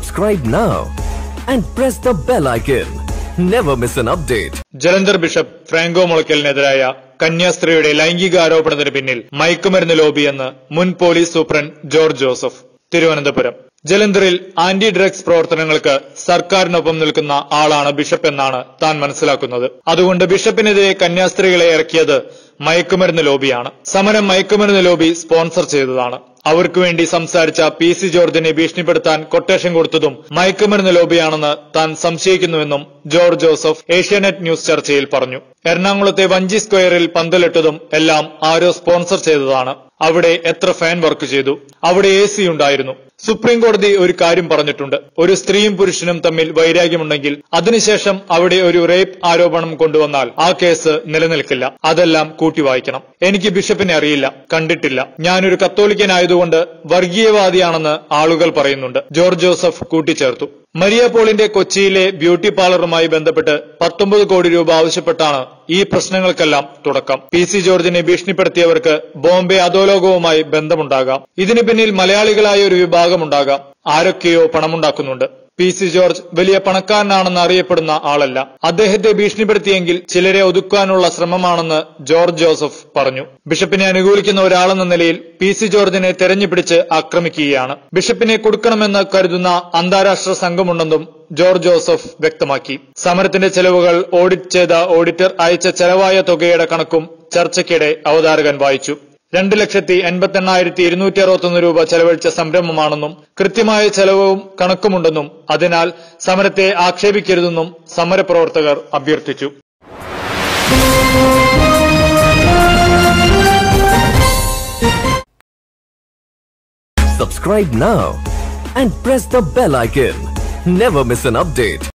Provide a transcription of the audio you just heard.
Subscribe now and press the bell icon. Never miss an update. Jalandhar bishop Franco മുളയ്ക്കലിനെതിരായ കന്യാസ്ത്രീയുടെ ലൈംഗിക ആരോപണത്തിന് പിന്നിൽ മയക്കുമരുന്ന് ലോബിയെന്ന് മുൻ പോലീസ് സൂപ്രണ്ട് ജോർജ് ജോസഫ് തിരുവനന്തപുരം ജലന്ധറിൽ ആന്റി ഡ്രഗ്സ് പ്രവർത്തനങ്ങൾക്ക് സർക്കാരിനൊപ്പം നിൽക്കുന്ന ആളാണ് ബിഷപ്പ് എന്നാണ് താൻ മനസ്സിലാക്കുന്നത് അതുകൊണ്ട് ബിഷപ്പിനെതിരെ കന്യാസ്ത്രീകളെ ഇറക്കിയത് മയക്കുമരുന്ന് ലോബിയാണ് സമരം മയക്കുമരുന്ന് ലോബി സ്പോൺസർ ചെയ്തതാണ് അവർക്ക് വേണ്ടി സംസാരിച്ച പി സി ജോർജിനെ ഭീഷണിപ്പെടുത്താൻ കൊട്ടേഷൻ കൊടുത്തതും മയക്കുമരുന്ന് ലോബിയാണെന്ന് താൻ സംശയിക്കുന്നുവെന്നും ജോർജ് ജോസഫ് ഏഷ്യാനെറ്റ് ന്യൂസ് ചർച്ചയിൽ പറഞ്ഞു എറണാകുളത്തെ വഞ്ചി സ്ക്വയറിൽ പന്തലിട്ടതും എല്ലാം ആരോ സ്പോൺസർ ചെയ്തതാണ് അവിടെ എത്ര ഫാൻ വർക്ക് ചെയ്തു അവിടെ എ സി ഉണ്ടായിരുന്നു സുപ്രീം കോടതി ഒരു കാര്യം പറഞ്ഞിട്ടുണ്ട് ഒരു സ്ത്രീയും പുരുഷനും തമ്മിൽ വൈരാഗ്യമുണ്ടെങ്കിൽ അതിനുശേഷം അവിടെ ഒരു റേപ്പ് ആരോപണം കൊണ്ടുവന്നാൽ ആ കേസ് നിലനിൽക്കില്ല അതെല്ലാം കൂട്ടി വായിക്കണം എനിക്ക് ബിഷപ്പിനെ അറിയില്ല കണ്ടിട്ടില്ല ഞാനൊരു കത്തോലിക്കനായതുകൊണ്ട് വർഗീയവാദിയാണെന്ന് ആളുകൾ പറയുന്നുണ്ട് ജോർജ് ജോസഫ് കൂട്ടിച്ചേർത്തു മരിയ പോളിന്റെ കൊച്ചിയിലെ ബ്യൂട്ടി പാർലറുമായി ബന്ധപ്പെട്ട് പത്തൊമ്പത് കോടി രൂപ ആവശ്യപ്പെട്ടാണ് ഈ പ്രശ്നങ്ങൾക്കെല്ലാം തുടക്കം പി സി ജോർജിനെ ഭീഷണിപ്പെടുത്തിയവർക്ക് ബോംബെ അധോലോകവുമായി ബന്ധമുണ്ടാകാം ഇതിനു പിന്നിൽ മലയാളികളായ ഒരു വിഭാഗമുണ്ടാകാം ആരൊക്കെയോ പണമുണ്ടാക്കുന്നുണ്ട് പി സി ജോർജ് വലിയ പണക്കാരനാണെന്ന് അറിയപ്പെടുന്ന ആളല്ല അദ്ദേഹത്തെ ഭീഷണിപ്പെടുത്തിയെങ്കിൽ ചിലരെ ഒതുക്കാനുള്ള ശ്രമമാണെന്ന് ജോർജ് ജോസഫ് പറഞ്ഞു ബിഷപ്പിനെ അനുകൂലിക്കുന്ന ഒരാളെന്ന നിലയിൽ പി സി ജോർജിനെ തെരഞ്ഞുപിടിച്ച് ആക്രമിക്കുകയാണ് ബിഷപ്പിനെ കൊടുക്കണമെന്ന് കരുതുന്ന അന്താരാഷ്ട്ര സംഘമുണ്ടെന്നും ജോർജ് ജോസഫ് വ്യക്തമാക്കി സമരത്തിന്റെ ചെലവുകൾ ഓഡിറ്റ് ചെയ്ത ഓഡിറ്റർ അയച്ച ചെലവായ തുകയുടെ കണക്കും ചർച്ചയ്ക്കിടെ അവതാരകൻ വായിച്ചു രണ്ട് ലക്ഷത്തി എൺപത്തി എണ്ണായിരത്തി ഇരുന്നൂറ്റി അറുപത്തൊന്ന് രൂപ ചെലവഴിച്ച സംരംഭമാണെന്നും കൃത്യമായ ചെലവും കണക്കുമുണ്ടെന്നും അതിനാൽ സമരത്തെ ആക്ഷേപിക്കരുതെന്നും സമരപ്രവർത്തകർ അഭ്യർത്ഥിച്ചു Subscribe now and press the bell icon. Never miss an update.